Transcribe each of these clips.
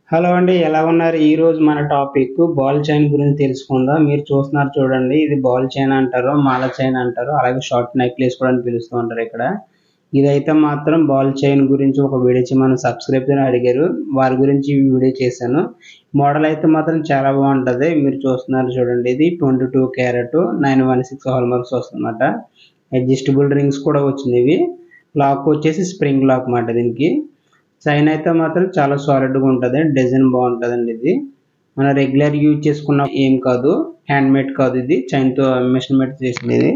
hello అండి ఎలా ఉన్నారు ఈ రోజు మన టాపిక్ బాల్ చైన్ గురించి తెలుసుకుందాం మీరు చూస్తున్నారు చూడండి ఇది బాల్ చైన్ అంటారు మాల చైన్ అంటారు అలాగే షార్ట్ నెక్లెస్ కూడా అని పిలుస్తూ ఉంటారు ఇక్కడ ఇదైతే మాత్రం బాల్ చైన్ గురించి ఒక వీడియో చేయమని సబ్స్క్రైబర్ అడిగారు వారి గురించి ఈ వీడియో చేశాను మోడల్ అయితే మాత్రం చాలా బాగుంటుంది మీరు చూస్తున్నారు చూడండి ఇది twenty two carat nine one six hall marks వస్తుందన్నమాట అడ్జస్టబుల్ రింగ్స్ కూడా వచ్చినవి లాక్ వచ్చేసి స్ప్రింగ్ లాక్ మాట దీనికి చైన్ అయితే మాత్రం చాలా సాలిడ్గా ఉంటుంది డిజైన్ బాగుంటుందండి ఇది మన రెగ్యులర్ యూజ్ చేసుకున్న ఏం కాదు హ్యాండ్ మేడ్ కాదు ఇది చైన్తో మిషన్ మేడ్ చేసినది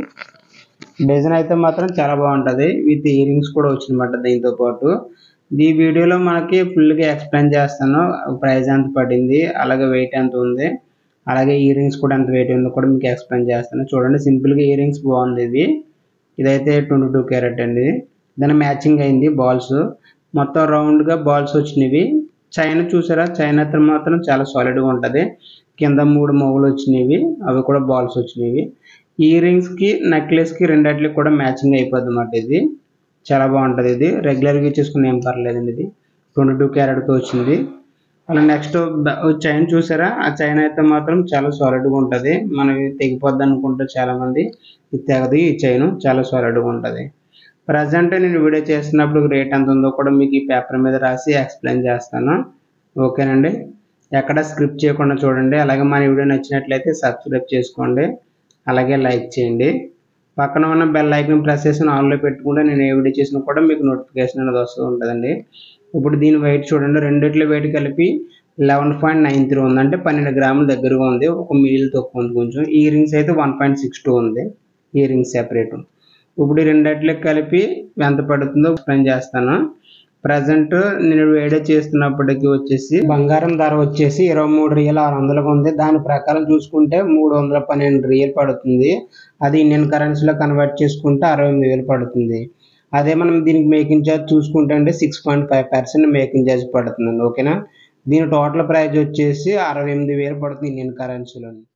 డిజైన్ అయితే మాత్రం చాలా బాగుంటుంది విత్ ఇయర్ రింగ్స్ కూడా వచ్చినమాట దీంతో పాటు ఈ వీడియోలో మనకి ఫుల్గా ఎక్స్ప్లెయిన్ చేస్తాను ప్రైస్ ఎంత పడింది అలాగే వెయిట్ ఎంత ఉంది అలాగే ఇయర్ రింగ్స్ కూడా ఎంత వెయిట్ ఉందో కూడా మీకు ఎక్స్ప్లెయిన్ చేస్తాను చూడండి సింపుల్గా ఇయర్ రింగ్స్ బాగుంది ఇది ఇదైతే ట్వంటీ టూ క్యారెట్ అండి దాని మ్యాచింగ్ అయింది బాల్స్ మొత్తం రౌండ్గా బాల్స్ వచ్చినవి చైన్ చూసారా చైన్ అయితే మాత్రం చాలా సాలిడ్గా ఉంటుంది కింద మూడు మొగలు వచ్చినవి అవి కూడా బాల్స్ వచ్చినవి ఇయర్ రింగ్స్కి నెక్లెస్కి రెండిట్లకి కూడా మ్యాచింగ్ అయిపోద్ది అన్నమాట ఇది చాలా బాగుంటుంది ఇది రెగ్యులర్గా చేసుకుని ఏం పర్లేదండి ఇది ట్వంటీ టూ క్యారెట్తో వచ్చింది అలా నెక్స్ట్ చైన్ చూసారా ఆ చైన్ అయితే మాత్రం చాలా సాలిడ్గా ఉంటుంది మనకి తెగిపోద్ది అనుకుంటే చాలామంది ఇది తెగదు ఈ చైన్ చాలా సాలిడ్గా ఉంటుంది ప్రజెంట్ నేను వీడియో చేస్తున్నప్పుడు రేట్ ఎంత ఉందో కూడా మీకు ఈ పేపర్ మీద రాసి ఎక్స్ప్లెయిన్ చేస్తాను ఓకేనండి ఎక్కడ స్క్రిప్ట్ చేయకుండా చూడండి అలాగే మన వీడియో నచ్చినట్లయితే సబ్స్క్రైబ్ చేసుకోండి అలాగే లైక్ చేయండి పక్కన ఉన్న బెల్ ఐకన్ ప్రెస్ చేసి ఆన్లో పెట్టుకుంటే నేను ఏ వీడియో చేసినా కూడా మీకు నోటిఫికేషన్ అనేది వస్తూ ఉంటుందండి ఇప్పుడు దీని వెయిట్ చూడండి రెండిట్లో వెయిట్ కలిపి లెవెన్ పాయింట్ నైన్ త్రీ ఉంది అంటే పన్నెండు గ్రాముల దగ్గరగా ఉంది ఒక మిల్ తక్కువ ఉంది కొంచెం ఇయర్ రింగ్స్ అయితే వన్ పాయింట్ సిక్స్ టూ ఉంది ఇయర్ రింగ్స్ సెపరేట్ ఇప్పుడు ఈ రెండిట్లకి కలిపి ఎంత పడుతుందో ఎక్స్ప్లెయిన్ చేస్తాను ప్రజెంట్ నేను వీడియో చేస్తున్నప్పటికి వచ్చేసి బంగారం ధర వచ్చేసి ఇరవై మూడు రియల్ ఆరు వందలుగా ఉంది దాని ప్రకారం చూసుకుంటే మూడు వందల పన్నెండు రియల్ పడుతుంది అది ఇండియన్ కరెన్సీలో కన్వర్ట్ చేసుకుంటే అరవై ఎనిమిది వేలు పడుతుంది అదే మనం దీనికి మేకింగ్ ఛార్జ్ చూసుకుంటే అంటే six point five percent making charge పడుతుందండి ఓకేనా దీని టోటల్ ప్రైస్ వచ్చేసి అరవై ఎనిమిది వేలు పడుతుంది ఇండియన్ కరెన్సీలో